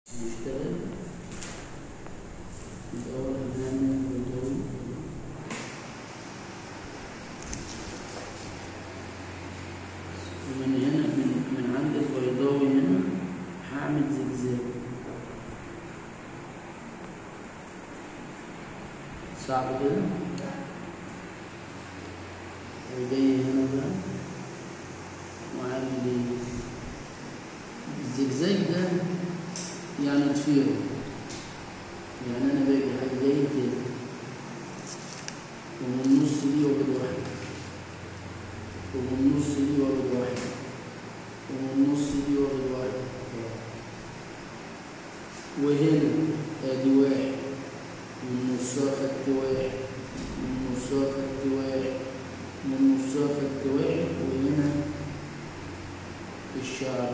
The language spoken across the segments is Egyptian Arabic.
نشتغل الأول هنعمل بيضاوي ومن هنا من من عند البيضاوي هنا هعمل زجزاج صعب كده وجاي هنا بقى وعامل ايه الزجزاج ده يعني ضفيره يعني انا باجي حاجه جاي كده ومن النص دي واخد واحد ومن النص دي واخد واحد ومن النص دي واخد واحد وهنا ادي واحد من نصها خدت واحد من نصها خدت واحد من نصها خدت واحد وهنا الشعر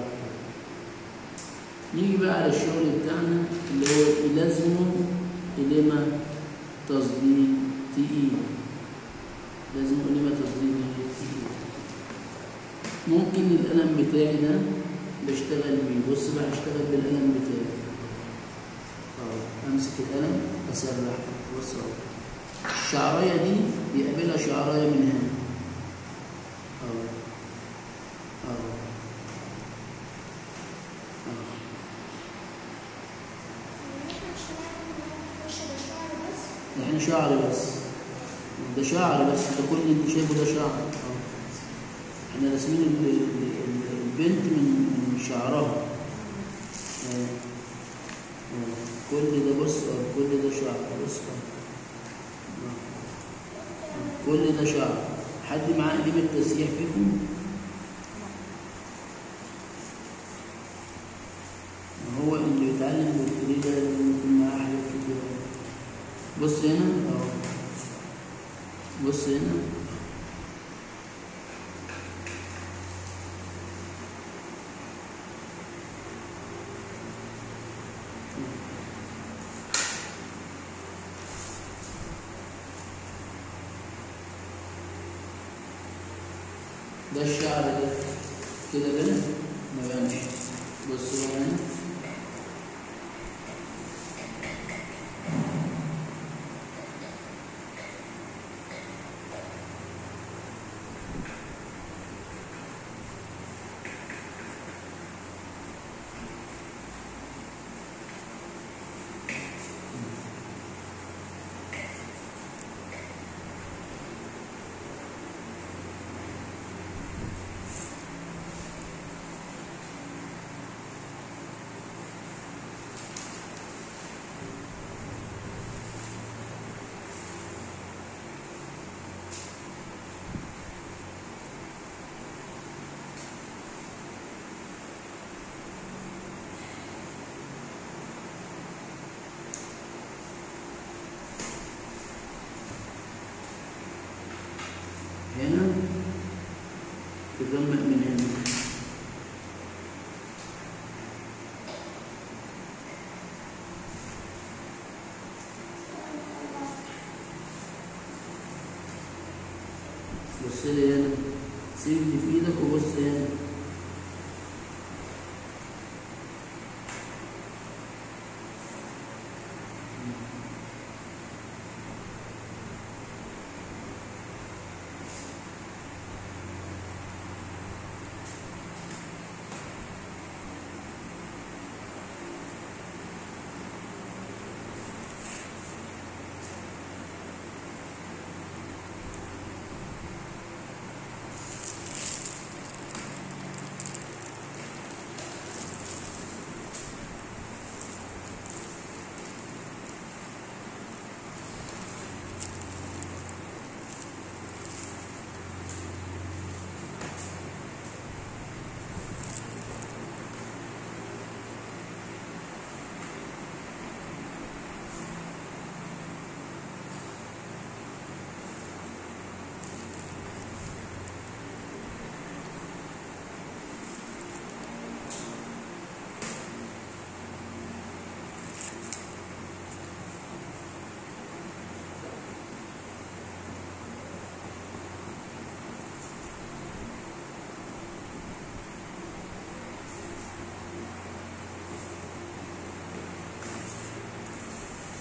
نيجي بقى على الشغل بتاعنا اللي هو يلازمه كلمة تصديق تقيل لازم كلمة تصديق تقيل ممكن القلم بتاعي ده بشتغل بيه بص بقى هشتغل بالقلم بتاعي اه امسك القلم اسرح بص اهو الشعرايه دي بيقابلها شعرايه من هنا اه اه اه احنا شعر بس ده شعر بس ده كل اللي انت شايفه ده شعر اه احنا راسمين ال- ال- ال- البنت من من شعرها اه اه كل ده بص اه كل ده شعر بص اه اه. اه. كل ده شعر حد معاه قليب التسييح فيكم ما هو اللي بيتعلم بالفري ده لازم يكون معاه حاجات كتير بص هنا اه بص هنا ده الشعر ده كده بان ما بانش بص بقى هنا هنا تجمع من هنا بص لي هنا سيب اللي في ايدك وبص هنا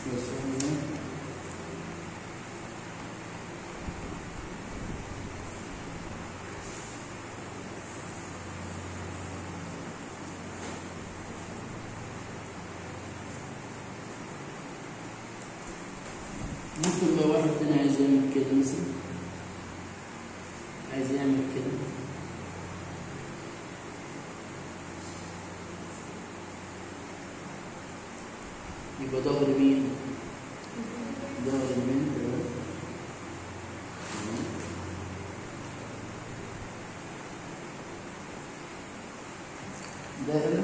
بس هو ده. ممكن لو واحد تاني عايز يعمل كده مثلا عايز يعمل كده يبقى ظهر مين؟ ظهر البنت ده ده